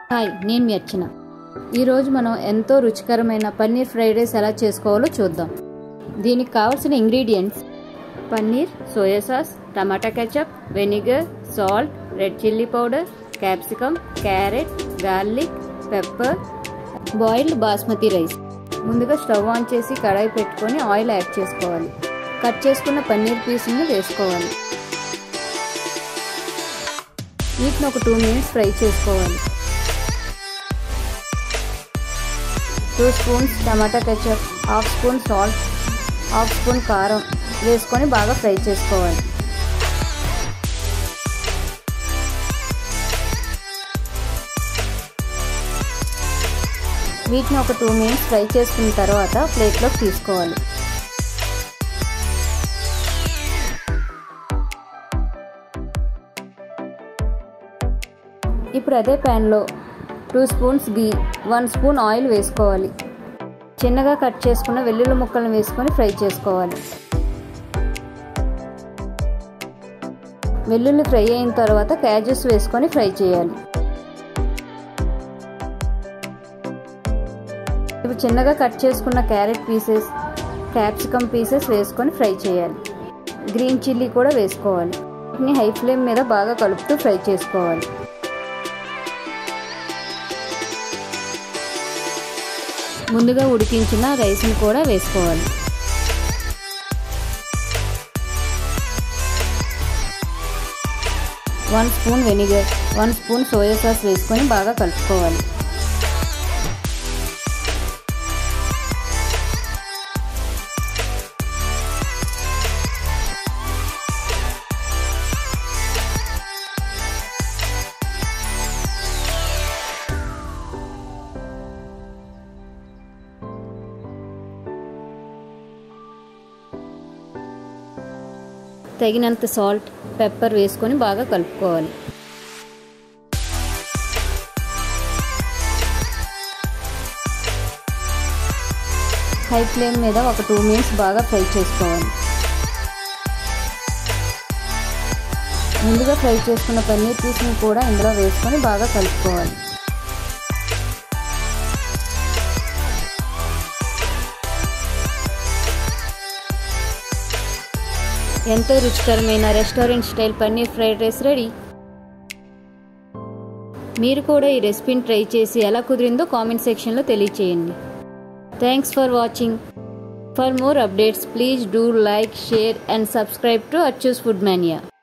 hi నేను మీ అర్చన ఈరోజు మనం ఎంతో రుచికరమైన పన్నీర్ ఫ్రైడ్ రైస్ ఎలా చేసుకోవాలో చూద్దాం దీనికి కావాల్సిన ingredients paneer soya sauce tomato ketchup vinegar salt red chilli powder capsicum carrot garlic pepper boiled basmati rice ముందుగా స్టవ్ ఆన్ చేసి కడాయి పెట్టుకొని ఆయిల్ యాడ్ చేసుకోవాలి కట్ చేసుకున్న పన్నీర్ పీస్ని వేసుకోవాలి వీటిని ఒక టూ మినిట్స్ ఫ్రై చేసుకోవాలి two spoons tomato ketchup half spoon salt half spoon కారం వేసుకొని బాగా ఫ్రై చేసుకోవాలి వీటిని ఒక టూ మినిట్స్ ఫ్రై చేసుకున్న తర్వాత ప్లేట్లోకి తీసుకోవాలి ఇప్పుడు అదే ప్యాన్లో two spoons ghee one spoon oil వేసుకోవాలి చిన్నగా కట్ చేసుకున్న వెల్లుల్లి ముక్కలను వేసుకొని ఫ్రై చేసుకోవాలి వెల్లుల్లి ఫ్రై అయిన తర్వాత క్యాజెస్ వేసుకొని ఫ్రై చేయాలి ఇప్పుడు చిన్నగా కట్ చేసుకున్న క్యారెట్ పీసెస్ క్యాప్సికమ్ పీసెస్ వేసుకొని ఫ్రై చేయాలి గ్రీన్ చిల్లీ కూడా వేసుకోవాలి వీటిని హై ఫ్లేమ్ మీద బాగా కలుపుతూ ఫ్రై చేసుకోవాలి ముందుగా ఉడికించిన రైస్ని కూడా వేసుకోవాలి one spoon vinegar one spoon soya sauce వేసుకొని బాగా కలుపుకోవాలి తగినంత సాల్ట్ పెప్పర్ వేసుకొని బాగా కలుపుకోవాలి హై ఫ్లేమ్ మీద ఒక టూ మినిట్స్ బాగా ఫ్రై చేసుకోవాలి ముందుగా ఫ్రై చేసుకున్న పన్నీర్ పీస్ని కూడా ఇందులో వేసుకొని బాగా కలుపుకోవాలి ఎంతో రుచికరమైన restaurant style paneer fried rice ready మీరు కూడా ఈ రెసిపీని ట్రై చేసి ఎలా కుదిరిందో కామెంట్ సెక్షన్లో తెలియచేయండి thanks for watching for more updates please do like share and subscribe to అచ్చూస్ ఫుడ్ మేనియా